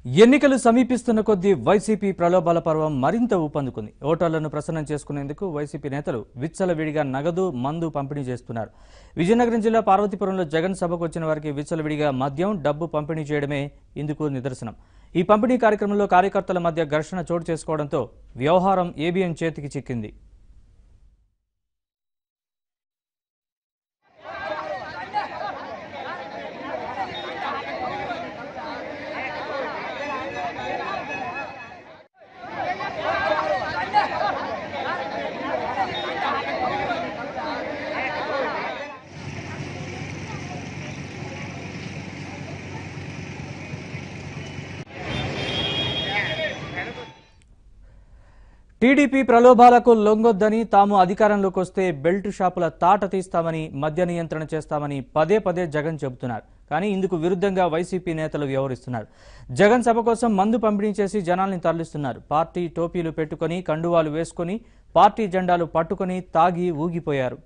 ఎన్నికలు సమీపిస్తున్న కొద్దీ వైసీపీ ప్రలోభాల పర్వం మరింత ఊపందుకుంది ఓటర్లను ప్రసన్నం చేసుకునేందుకు వైసీపీ నేతలు విచ్చలవిడిగా నగదు మందు పంపిణీ చేస్తున్నారు విజయనగరం జిల్లా పార్వతీపురంలో జగన్ సభకు వచ్చిన వారికి విచ్చలవిడిగా మద్యం డబ్బు పంపిణీ చేయడమే ఇందుకు నిదర్శనం ఈ పంపిణీ కార్యక్రమంలో కార్యకర్తల మధ్య ఘర్షణ చోటు చేసుకోవడంతో వ్యవహారం ఏబిఎన్ చేతికి చిక్కింది టీడీపీ ప్రలోభాలకు లొంగొద్దని తాము అధికారంలోకి వస్తే బెల్ట్ షాపుల తాట తీస్తామని మద్య నియంత్రణ చేస్తామని పదే పదే జగన్ చెబుతున్నారు కానీ ఇందుకు విరుద్ధంగా వైసీపీ నేతలు వ్యవహరిస్తున్నారు జగన్ సభ కోసం మందు పంపిణీ చేసి జనాల్ని తరలిస్తున్నారు పార్టీ టోపీలు పెట్టుకొని కండువాలు వేసుకొని పార్టీ జెండాలు పట్టుకొని తాగి ఊగిపోయారు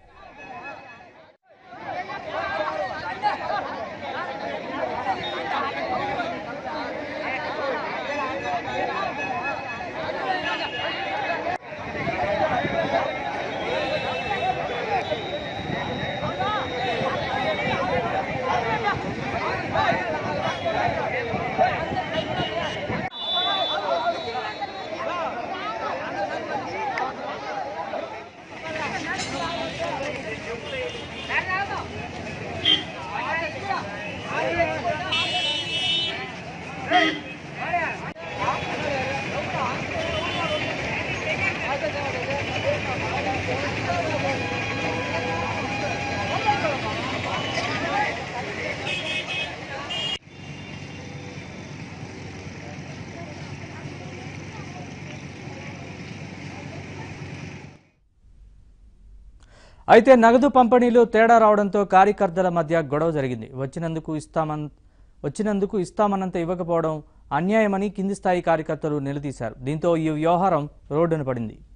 అయితే నగదు పంపిణీలో తేడా రావడంతో కార్యకర్తల మధ్య గొడవ జరిగింది వచ్చినందుకు ఇస్తామన్ వచ్చినందుకు ఇస్తామన్నంత ఇవ్వకపోవడం అన్యాయమని కింది స్థాయి కార్యకర్తలు నిలదీశారు దీంతో ఈ వ్యవహారం రోడ్డున పడింది